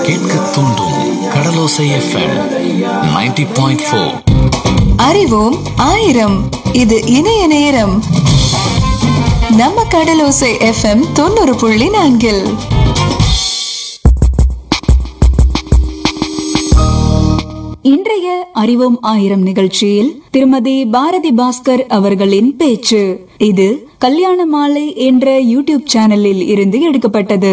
கேட்க தூண்டும் கடலோசை FM 90.4 point four அறிவோம் ஆயிரம் இது இணைய நேரம் நம்ம கடலோசை எஃப்எம் தொண்ணூறு புள்ளி நான்கில் இன்றைய அறிவோம் ஆயிரம் நிகழ்ச்சியில் திருமதி பாரதி பாஸ்கர் அவர்களின் பேச்சு இது கல்யாண மாலை என்ற யூடியூப் சேனலில் இருந்து எடுக்கப்பட்டது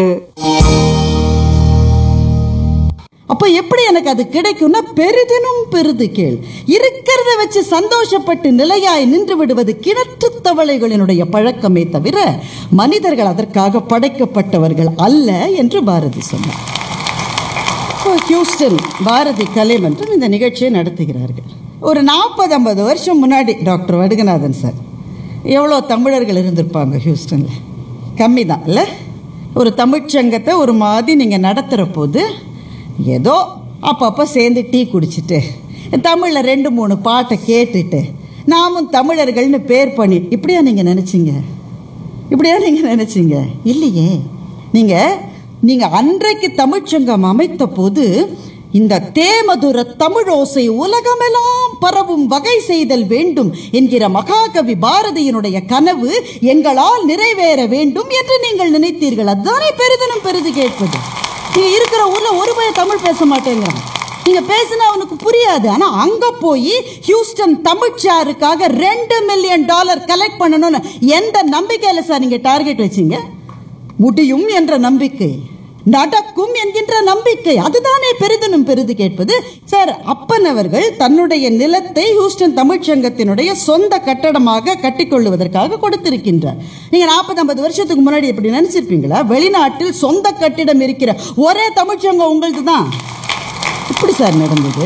அப்ப எப்படி எனக்கு அது கிடைக்கும்னா பெரிதினும் பெரிது கேள் இருக்கிறத வச்சு சந்தோஷப்பட்டு நிலையாய் நின்று விடுவது கிணற்று தவளைகளினுடைய பழக்கமே தவிர மனிதர்கள் அதற்காக படைக்கப்பட்டவர்கள் அல்ல என்று பாரதி சொன்னார் இப்போ ஹியூஸ்டன் பாரதி கலைமன்றம் இந்த நிகழ்ச்சியை நடத்துகிறார்கள் ஒரு நாற்பது ஐம்பது வருஷம் முன்னாடி டாக்டர் வடுகநாதன் சார் எவ்வளோ தமிழர்கள் இருந்திருப்பாங்க ஹியூஸ்டனில் கம்மி தான் இல்லை ஒரு தமிழ்ச்சங்கத்தை ஒரு மாதிரி நீங்கள் நடத்துகிற போது ஏதோ அப்பப்போ சேர்ந்து டீ குடிச்சிட்டு தமிழில் ரெண்டு மூணு பாட்டை கேட்டுட்டு நாமும் தமிழர்கள்னு பேர் பண்ணி இப்படியா நீங்கள் நினச்சிங்க இப்படியா நீங்கள் நினச்சிங்க இல்லையே நீங்கள் நீங்கள் அன்றைக்கு தமிழ்ச்சங்கம் அமைத்த போது இந்த தேமதுர தமிழோசை உலகமெல்லாம் பரவும் வகை செய்தல் வேண்டும் என்கிற மகாகவி பாரதியினுடைய கனவு எங்களால் நிறைவேற வேண்டும் என்று நீங்கள் நினைத்தீர்கள் அதுதானே பெரிதனும் பெரிது கேட்பது நீங்க இருக்கிற ஊர்ல ஒரு பய தமிழ் பேச மாட்டேங்கிறான் நீங்க பேசினா அவனுக்கு புரியாது ஆனா அங்க போய் ஹியூஸ்டன் தமிழ்ச்சாருக்காக ரெண்டு மில்லியன் டாலர் கலெக்ட் பண்ணணும்னு எந்த நம்பிக்கையில சார் நீங்க டார்கெட் வச்சீங்க முடியும் என்ற நம்பிக்கை நடக்கும் என்கின்ற நம்பிக்கை அதுதானே பெரிதனும் பெரிது கேட்பது சார் அப்பன் அவர்கள் தன்னுடைய நிலத்தை ஹூஸ்டன் தமிழ்ச்சங்கத்தினுடைய சொந்த கட்டடமாக கட்டிக்கொள்ளுவதற்காக கொடுத்திருக்கின்றார் நீங்க நாற்பது ஐம்பது வருஷத்துக்கு முன்னாடி இப்படி நினைச்சிருப்பீங்களா வெளிநாட்டில் சொந்த கட்டிடம் இருக்கிற ஒரே தமிழ்ச்சங்கம் உங்களது தான் இப்படி சார் நடந்தது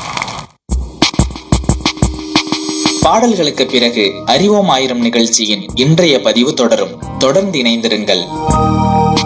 பாடல்களுக்கு பிறகு அறிவோம் ஆயிரம் நிகழ்ச்சியின் இன்றைய பதிவு தொடரும் தொடர்ந்து இணைந்திருங்கள்